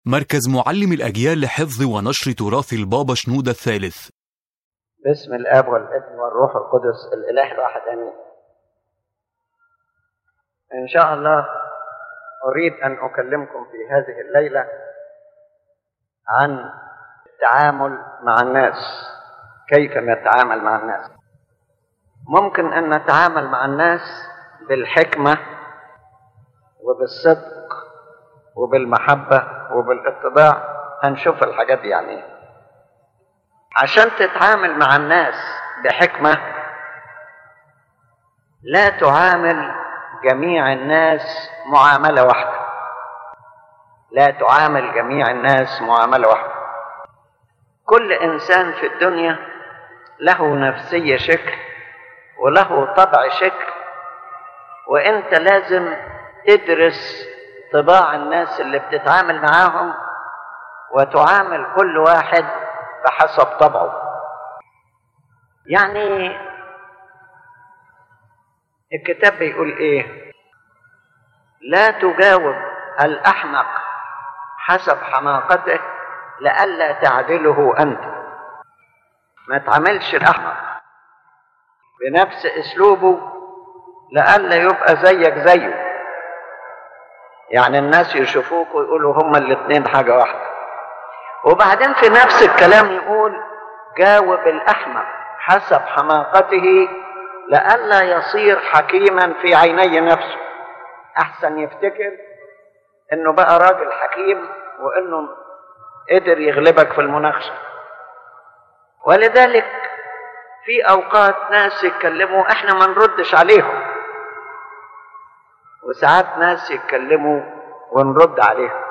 مركز معلم الأجيال لحفظ ونشر تراث البابا شنودة الثالث باسم الاب والابن والروح القدس الاله الواحد امين ان شاء الله اريد ان اكلمكم في هذه الليله عن التعامل مع الناس كيف نتعامل مع الناس ممكن ان نتعامل مع الناس بالحكمه وبالصدق وبالمحبه وبالاتباع هنشوف الحاجات دي يعني ايه عشان تتعامل مع الناس بحكمة لا تعامل جميع الناس معاملة واحدة لا تعامل جميع الناس معاملة واحدة كل إنسان في الدنيا له نفسية شكل وله طبع شكل وإنت لازم تدرس طباع الناس اللي بتتعامل معاهم وتعامل كل واحد بحسب طبعه يعني الكتاب بيقول ايه لا تجاوب الاحمق حسب حماقته لئلا تعدله انت ما تعملش الاحمق بنفس اسلوبه لئلا يبقى زيك زيه يعني الناس يشوفوك ويقولوا هما الاثنين حاجه واحده وبعدين في نفس الكلام يقول جاوب الأحمق حسب حماقته لئلا يصير حكيما في عيني نفسه أحسن يفتكر إنه بقى راجل حكيم وإنه قدر يغلبك في المناقشة ولذلك في أوقات ناس يتكلموا إحنا ما نردش عليهم وساعات ناس يتكلموا ونرد عليهم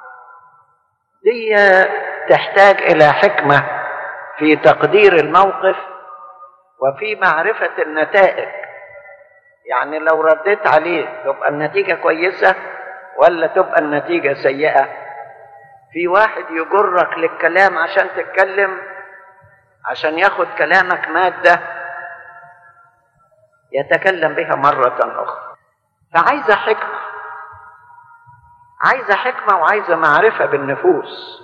دي تحتاج الى حكمه في تقدير الموقف وفي معرفه النتائج يعني لو رديت عليه تبقى النتيجه كويسه ولا تبقى النتيجه سيئه في واحد يجرك للكلام عشان تتكلم عشان ياخد كلامك ماده يتكلم بها مره اخرى فعايزه حكمه عايزه حكمه وعايزه معرفه بالنفوس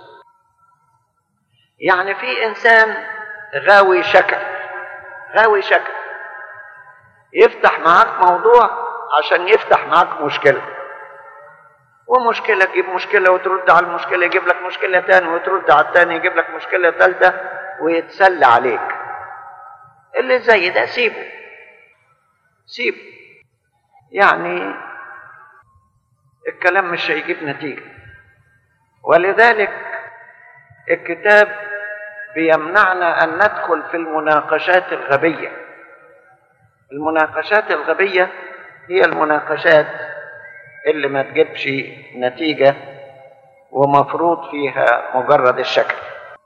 يعني في انسان غاوي شكل غاوي شكل يفتح معاك موضوع عشان يفتح معاك مشكله ومشكلة تجيب مشكلة وترد على المشكلة يجيب لك مشكلة تاني وترد على التاني يجيب لك مشكلة تالتة ويتسلى عليك اللي زي ده سيبه سيبه يعني الكلام مش هيجيب نتيجة ولذلك الكتاب بيمنعنا أن ندخل في المناقشات الغبية المناقشات الغبية هي المناقشات اللي ما تجيبش نتيجة ومفروض فيها مجرد الشكل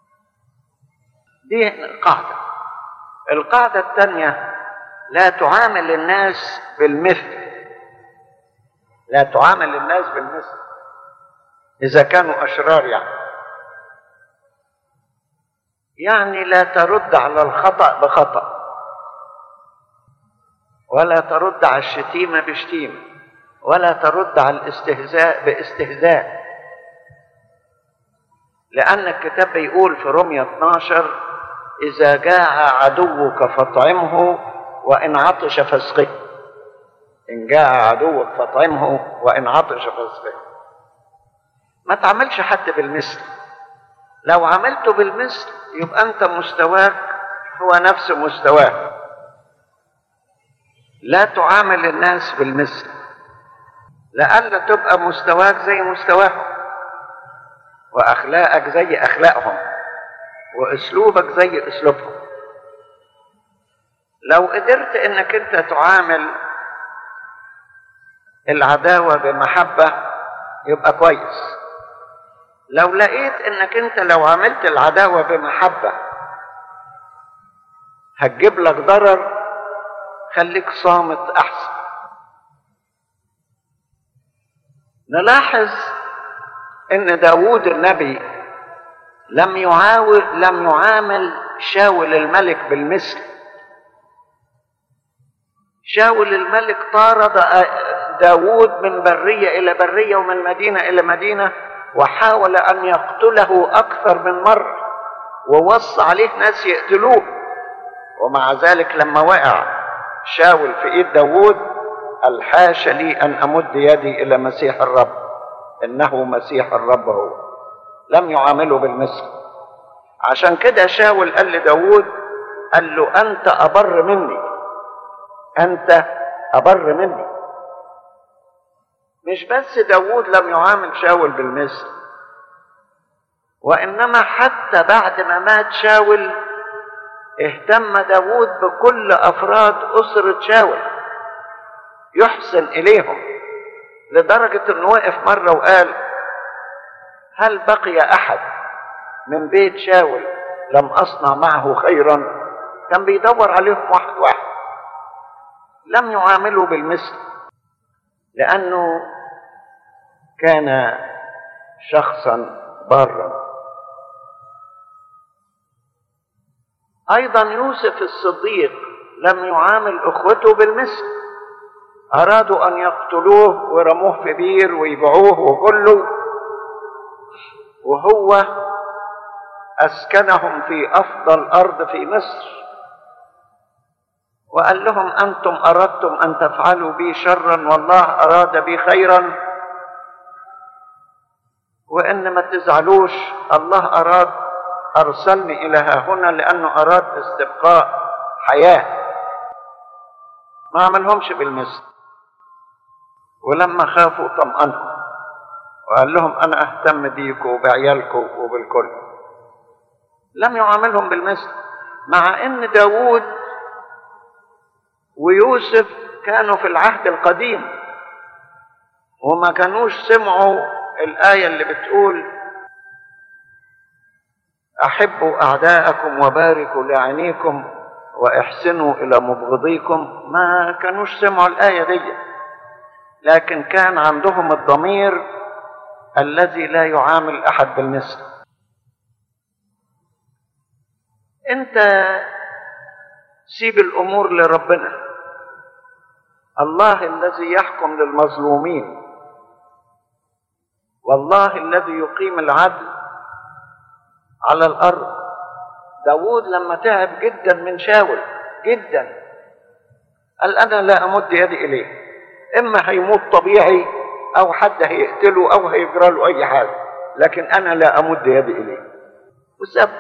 دي قاعدة القاعدة الثانية لا تعامل الناس بالمثل لا تعامل الناس بالمثل إذا كانوا أشرار يعني يعني لا ترد على الخطأ بخطأ ولا ترد على الشتيمة بشتيمة ولا ترد على الاستهزاء باستهزاء لأن الكتاب بيقول في رمية 12 إذا جاع عدوك فاطعمه وإن عطش فاسقه إن جاء عدوك فاطعمه وإن عطش فاسقه ما تعملش حد بالمثل لو عملته بالمثل يبقى أنت مستواك هو نفس مستواه لا تعامل الناس بالمثل لئلا تبقى مستواك زي مستواهم وأخلاقك زي أخلاقهم وأسلوبك زي أسلوبهم لو قدرت إنك أنت تعامل العداوة بمحبة يبقى كويس لو لقيت انك انت لو عملت العداوة بمحبة هتجيب لك ضرر خليك صامت احسن نلاحظ ان داوود النبي لم يعاول لم يعامل شاول الملك بالمثل شاول الملك طارد داوود من برية إلى برية ومن مدينة إلى مدينة وحاول أن يقتله أكثر من مرة ووصى عليه ناس يقتلوه ومع ذلك لما وقع شاول في ايد داوود الحاش لي ان امد يدي الى مسيح الرب انه مسيح الرب هو لم يعامله بالمثل عشان كده شاول قال لداوود قال له انت ابر مني انت ابر مني مش بس داوود لم يعامل شاول بالمثل وانما حتى بعد ما مات شاول اهتم داود بكل افراد اسرة شاول يحسن اليهم لدرجة انه وقف مرة وقال هل بقي احد من بيت شاول لم اصنع معه خيرا كان بيدور عليهم واحد واحد لم يعامله بالمثل لانه كان شخصا بارا ايضا يوسف الصديق لم يعامل اخوته بالمثل ارادوا ان يقتلوه ورموه في بير ويبيعوه وكله وهو اسكنهم في افضل ارض في مصر وقال لهم انتم اردتم ان تفعلوا بي شرا والله اراد بي خيرا وان ما تزعلوش الله اراد ارسلني الى ها هنا لانه اراد استبقاء حياه ما عملهمش بالمثل ولما خافوا طمأنهم وقال لهم انا اهتم بيكم وبعيالكم وبالكل لم يعاملهم بالمثل مع ان داوود ويوسف كانوا في العهد القديم وما كانوش سمعوا الآية اللي بتقول أحبوا أعداءكم وباركوا لعينيكم وإحسنوا إلى مبغضيكم ما كانوش سمعوا الآية دي لكن كان عندهم الضمير الذي لا يعامل أحد بالمثل أنت سيب الأمور لربنا الله الذي يحكم للمظلومين والله الذي يقيم العدل على الأرض داود لما تعب جدا من شاول جدا قال أنا لا أمد يدي إليه إما هيموت طبيعي أو حد هيقتله أو هيجرى له أي حاجة لكن أنا لا أمد يدي إليه وساب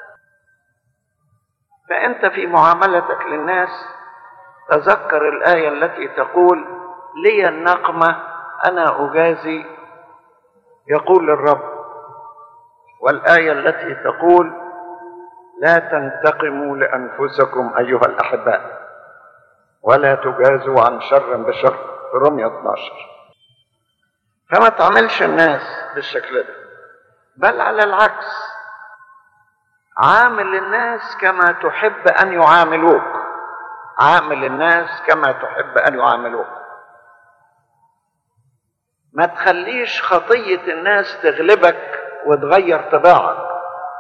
فأنت في معاملتك للناس تذكر الآية التي تقول لي النقمة أنا أجازي يقول الرب والآية التي تقول لا تنتقموا لأنفسكم أيها الأحباء ولا تجازوا عن شر بشر في رمية 12 فما تعملش الناس بالشكل ده بل على العكس عامل الناس كما تحب أن يعاملوك عامل الناس كما تحب أن يعاملوك ما تخليش خطية الناس تغلبك وتغير طباعك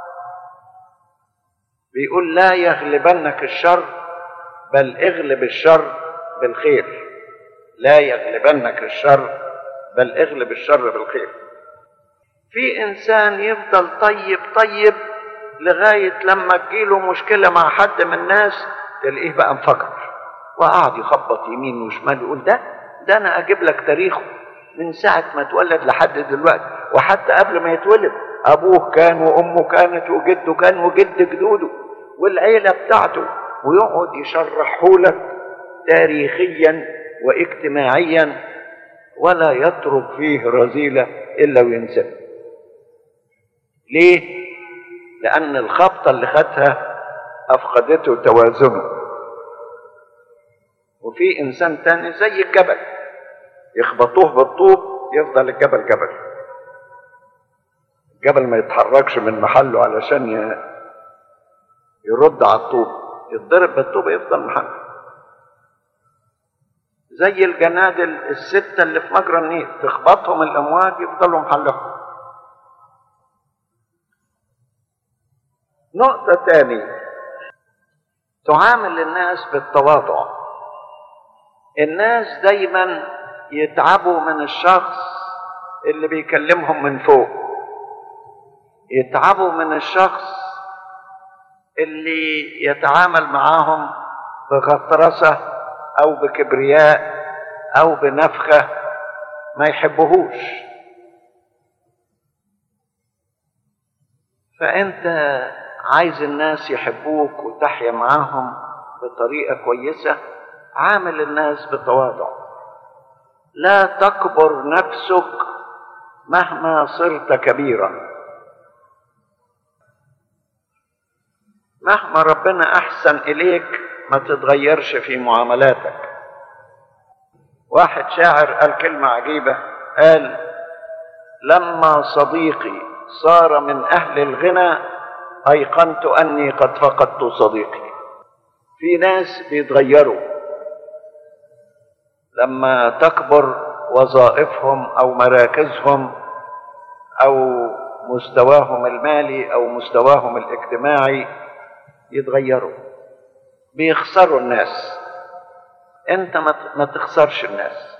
بيقول لا يغلبنك الشر بل اغلب الشر بالخير لا يغلبنك الشر بل اغلب الشر بالخير في انسان يفضل طيب طيب لغاية لما تجيله مشكلة مع حد من الناس تلاقيه بقى انفجر وقعد يخبط يمين وشمال يقول ده ده انا اجيب لك تاريخه من ساعة ما اتولد لحد دلوقتي وحتى قبل ما يتولد ابوه كان وامه كانت وجده كان وجد جدوده والعيلة بتاعته ويقعد يشرحه لك تاريخيا واجتماعيا ولا يترك فيه رذيلة إلا وينسى ليه؟ لأن الخبطة اللي خدها أفقدته توازنه وفي إنسان تاني زي الجبل يخبطوه بالطوب يفضل الجبل جبل الجبل ما يتحركش من محله علشان يرد على الطوب يتضرب بالطوب يفضل محله زي الجنادل الستة اللي في مجرى النيل تخبطهم الأمواج يفضلوا محلهم نقطة تاني تعامل الناس بالتواضع الناس دايما يتعبوا من الشخص اللي بيكلمهم من فوق يتعبوا من الشخص اللي يتعامل معاهم بغطرسة أو بكبرياء أو بنفخة ما يحبهوش فأنت عايز الناس يحبوك وتحيا معاهم بطريقة كويسة عامل الناس بتواضع لا تكبر نفسك مهما صرت كبيرا مهما ربنا احسن اليك ما تتغيرش في معاملاتك واحد شاعر قال كلمه عجيبه قال لما صديقي صار من اهل الغنى ايقنت اني قد فقدت صديقي في ناس بيتغيروا لما تكبر وظائفهم او مراكزهم او مستواهم المالي او مستواهم الاجتماعي يتغيروا بيخسروا الناس انت ما تخسرش الناس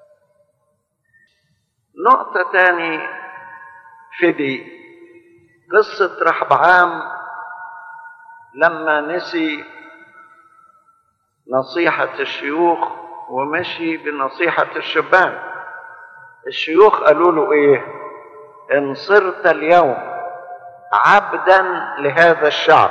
نقطة تاني فدي قصة رحبعام لما نسي نصيحة الشيوخ ومشي بنصيحة الشبان الشيوخ قالوا له ايه ان صرت اليوم عبدا لهذا الشعب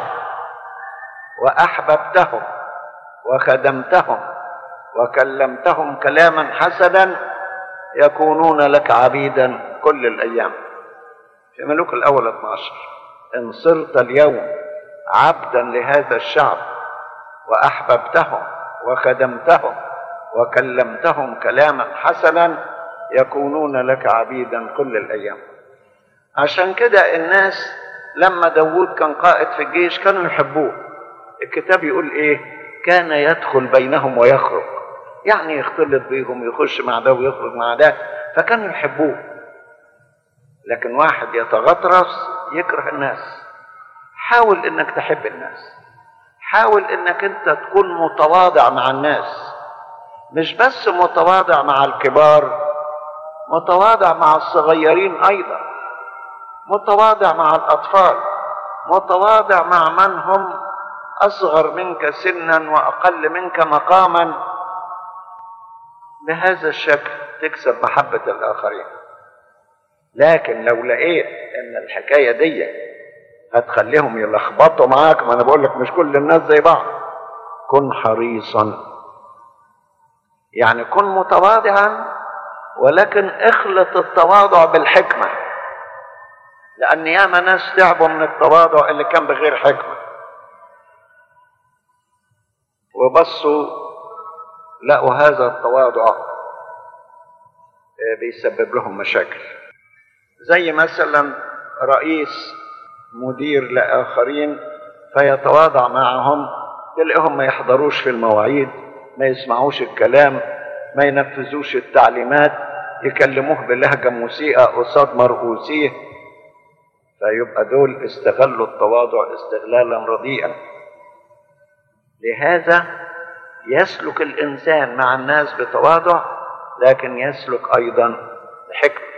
واحببتهم وخدمتهم وكلمتهم كلاما حسنا يكونون لك عبيدا كل الايام في ملوك الاول 12 ان صرت اليوم عبدا لهذا الشعب واحببتهم وخدمتهم وكلمتهم كلاما حسنا يكونون لك عبيدا كل الايام عشان كده الناس لما داوود كان قائد في الجيش كانوا يحبوه الكتاب يقول ايه كان يدخل بينهم ويخرج يعني يختلط بيهم يخش مع ده ويخرج مع ده فكانوا يحبوه لكن واحد يتغطرس يكره الناس حاول انك تحب الناس حاول انك انت تكون متواضع مع الناس مش بس متواضع مع الكبار متواضع مع الصغيرين ايضا متواضع مع الاطفال متواضع مع من هم اصغر منك سنا واقل منك مقاما بهذا الشكل تكسب محبه الاخرين لكن لو لقيت ان الحكايه دي هتخليهم يلخبطوا معاك ما انا بقول لك مش كل الناس زي بعض كن حريصا يعني كن متواضعا ولكن اخلط التواضع بالحكمه لان ياما ناس تعبوا من التواضع اللي كان بغير حكمه وبصوا لقوا هذا التواضع بيسبب لهم مشاكل زي مثلا رئيس مدير لاخرين فيتواضع معهم تلاقيهم ما يحضروش في المواعيد ما يسمعوش الكلام ما ينفذوش التعليمات يكلموه بلهجه مسيئه قصاد مرؤوسيه فيبقى دول استغلوا التواضع استغلالا رديئا لهذا يسلك الانسان مع الناس بتواضع لكن يسلك ايضا بحكمه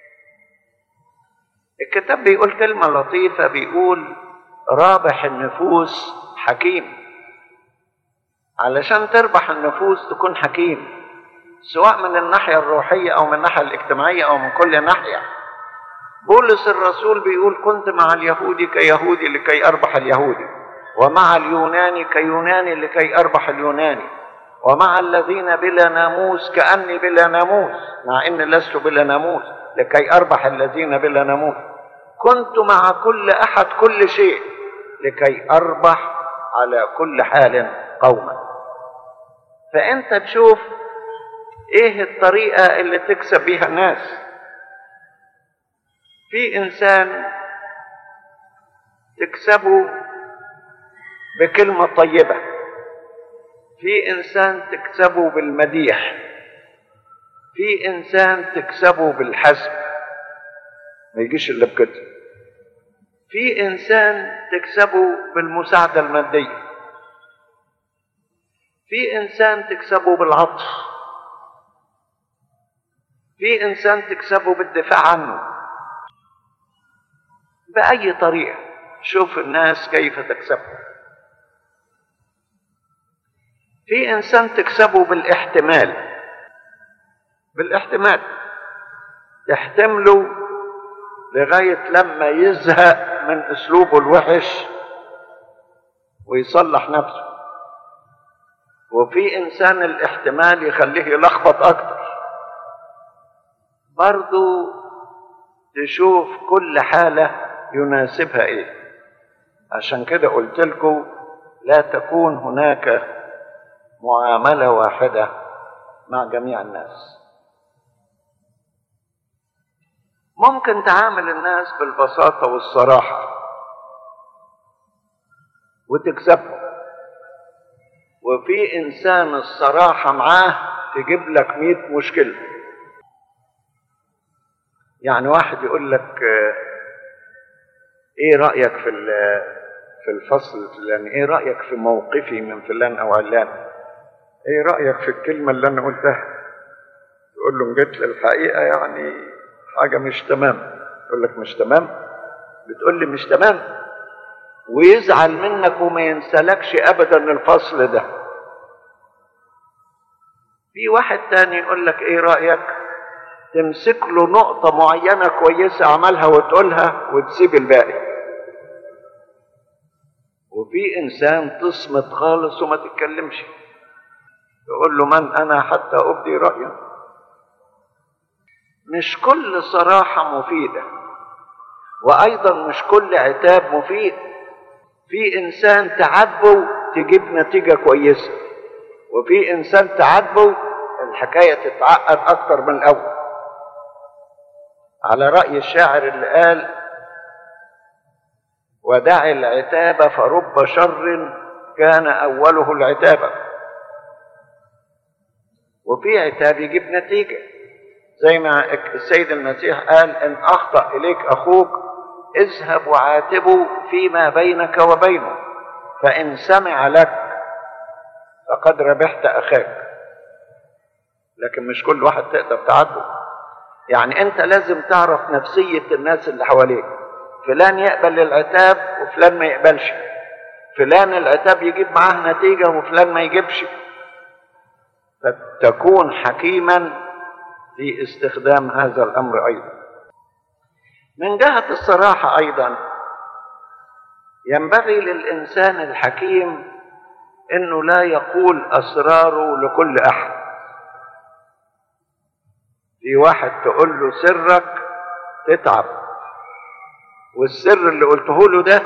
الكتاب بيقول كلمه لطيفه بيقول رابح النفوس حكيم علشان تربح النفوس تكون حكيم سواء من الناحيه الروحيه او من الناحيه الاجتماعيه او من كل ناحيه بولس الرسول بيقول كنت مع اليهودي كيهودي لكي اربح اليهودي ومع اليوناني كيوناني لكي اربح اليوناني ومع الذين بلا ناموس كاني بلا ناموس مع اني لست بلا ناموس لكي اربح الذين بلا ناموس كنت مع كل احد كل شيء لكي اربح على كل حال قوما فانت تشوف ايه الطريقه اللي تكسب بيها الناس في انسان تكسبه بكلمه طيبه في انسان تكسبه بالمديح في انسان تكسبه بالحسب ما يجيش الا بكده في انسان تكسبه بالمساعده الماديه في انسان تكسبه بالعطف في انسان تكسبه بالدفاع عنه بأي طريقة شوف الناس كيف تكسبهم في إنسان تكسبه بالاحتمال بالاحتمال تحتمله لغاية لما يزهق من أسلوبه الوحش ويصلح نفسه وفي إنسان الاحتمال يخليه يلخبط أكتر برضو تشوف كل حالة يناسبها إيه عشان كده قلت لكم لا تكون هناك معاملة واحدة مع جميع الناس ممكن تعامل الناس بالبساطة والصراحة وتكسبهم وفي إنسان الصراحة معاه تجيب لك مئة مشكلة يعني واحد يقول لك ايه رأيك في في الفصل الفلاني ايه رأيك في موقفي من فلان او علان ايه رأيك في الكلمة اللي انا قلتها تقول له جيت الحقيقة يعني حاجة مش تمام يقول لك مش تمام بتقول لي مش تمام ويزعل منك وما ينسلكش ابدا الفصل ده في واحد تاني يقول لك ايه رأيك تمسك له نقطة معينة كويسة عملها وتقولها وتسيب الباقي وفي إنسان تصمت خالص وما تتكلمش يقول له من أنا حتى أبدي رأيا مش كل صراحة مفيدة وأيضا مش كل عتاب مفيد في إنسان تعاتبه تجيب نتيجة كويسة وفي إنسان تعاتبه الحكاية تتعقد أكتر من الأول على رأي الشاعر اللي قال ودع العتاب فرب شر كان أوله العتاب وفي عتاب يجيب نتيجة زي ما السيد المسيح قال إن أخطأ إليك أخوك اذهب وعاتبه فيما بينك وبينه فإن سمع لك فقد ربحت أخاك لكن مش كل واحد تقدر تعاتبه يعني انت لازم تعرف نفسية الناس اللي حواليك فلان يقبل العتاب وفلان ما يقبلش فلان العتاب يجيب معاه نتيجة وفلان ما يجيبش فتكون حكيما في استخدام هذا الأمر أيضا من جهة الصراحة أيضا ينبغي للإنسان الحكيم أنه لا يقول أسراره لكل أحد في واحد تقول له سرك تتعب والسر اللي قلته له ده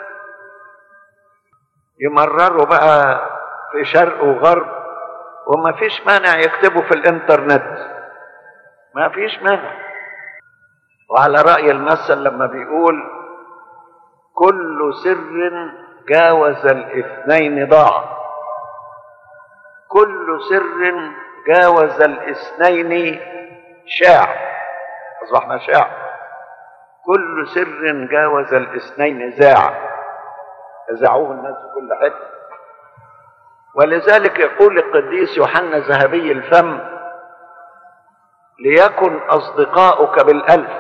يمرره بقى في شرق وغرب وما فيش مانع يكتبه في الانترنت ما فيش مانع وعلى رأي المثل لما بيقول كل سر جاوز الاثنين ضاع كل سر جاوز الاثنين شاع أصبحنا شاع كل سر جاوز الاثنين زاع أزعوه الناس في كل حتة ولذلك يقول القديس يوحنا ذهبي الفم ليكن أصدقاؤك بالألف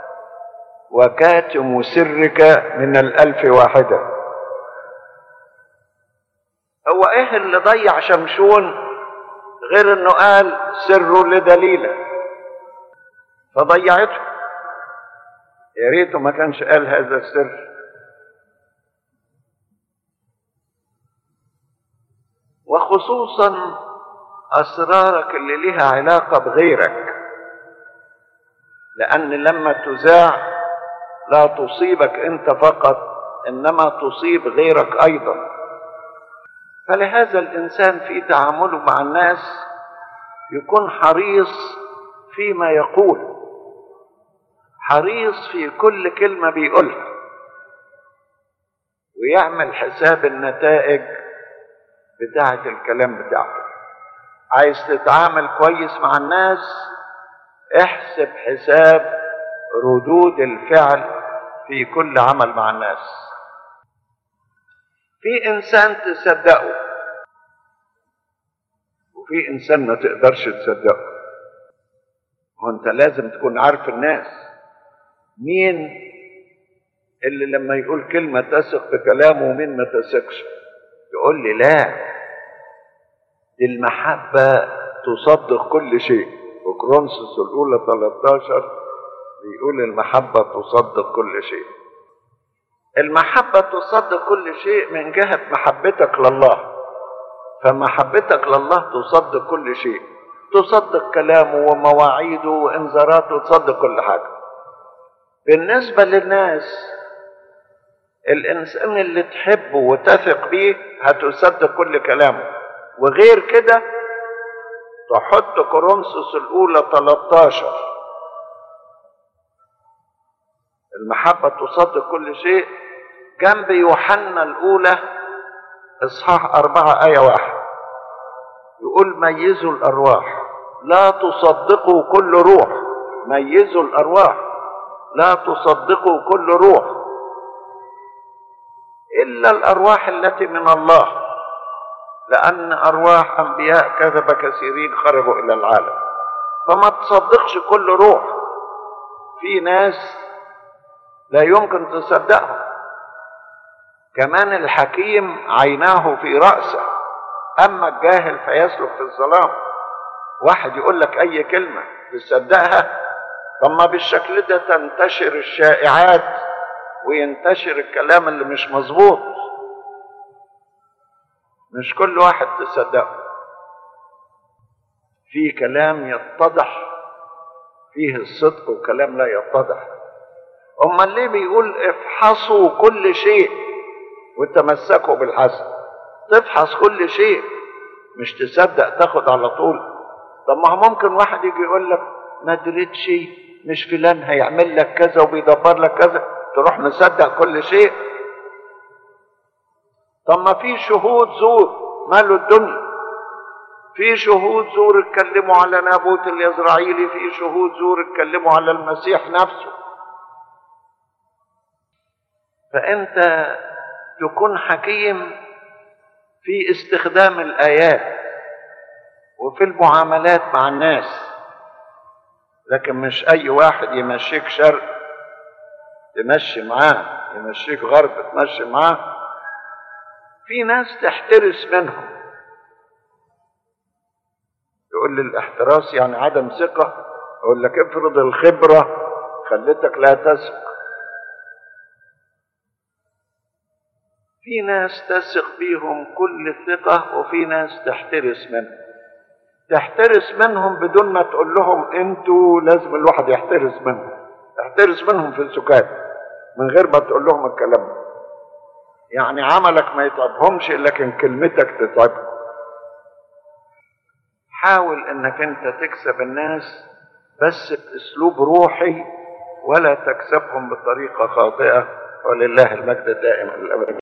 وكاتم سرك من الألف واحدة هو إيه اللي ضيع شمشون غير إنه قال سر لدليله فضيعته يا ريته ما كانش قال هذا السر وخصوصا اسرارك اللي لها علاقه بغيرك لان لما تذاع لا تصيبك انت فقط انما تصيب غيرك ايضا فلهذا الانسان في تعامله مع الناس يكون حريص فيما يقول حريص في كل كلمة بيقولها ويعمل حساب النتائج بتاعة الكلام بتاعته عايز تتعامل كويس مع الناس احسب حساب ردود الفعل في كل عمل مع الناس في انسان تصدقه وفي انسان ما تقدرش تصدقه وانت لازم تكون عارف الناس مين اللي لما يقول كلمة تثق بكلامه ومين ما تثقش يقول لي لا دي المحبة تصدق كل شيء وكرونسوس الأولى 13 بيقول المحبة تصدق كل شيء المحبة تصدق كل شيء من جهة محبتك لله فمحبتك لله تصدق كل شيء تصدق كلامه ومواعيده وانذاراته تصدق كل حاجة بالنسبة للناس الإنسان اللي تحبه وتثق بيه هتصدق كل كلامه وغير كده تحط كورنثوس الأولى 13 المحبة تصدق كل شيء جنب يوحنا الأولى إصحاح أربعة آية واحد يقول ميزوا الأرواح لا تصدقوا كل روح ميزوا الأرواح لا تصدقوا كل روح إلا الأرواح التي من الله لأن أرواح أنبياء كذب كثيرين خرجوا إلى العالم فما تصدقش كل روح في ناس لا يمكن تصدقهم كمان الحكيم عيناه في رأسه أما الجاهل فيسلك في الظلام واحد يقول لك أي كلمة تصدقها طب ما بالشكل ده تنتشر الشائعات وينتشر الكلام اللي مش مظبوط مش كل واحد تصدقه في كلام يتضح فيه الصدق وكلام لا يتضح امال ليه بيقول افحصوا كل شيء وتمسكوا بالحسن تفحص كل شيء مش تصدق تاخد على طول طب ما هو ممكن واحد يجي يقول لك ما دريتش مش فلان هيعمل لك كذا وبيدبر لك كذا تروح مصدق كل شيء طب ما في شهود زور ماله الدنيا في شهود زور اتكلموا على نابوت اليزرعيلي في شهود زور اتكلموا على المسيح نفسه فانت تكون حكيم في استخدام الايات وفي المعاملات مع الناس لكن مش اي واحد يمشيك شرق تمشي معاه يمشيك غرب تمشي معاه في ناس تحترس منهم يقول لي الاحتراس يعني عدم ثقة أقول لك افرض الخبرة خلتك لا تثق في ناس تثق بيهم كل ثقة وفي ناس تحترس منهم تحترس منهم بدون ما تقول لهم انتوا لازم الواحد يحترس منهم احترس منهم في السكات من غير ما تقول لهم الكلام ده يعني عملك ما يتعبهمش لكن كلمتك تتعبهم حاول انك انت تكسب الناس بس باسلوب روحي ولا تكسبهم بطريقه خاطئه ولله المجد الدائم الابدي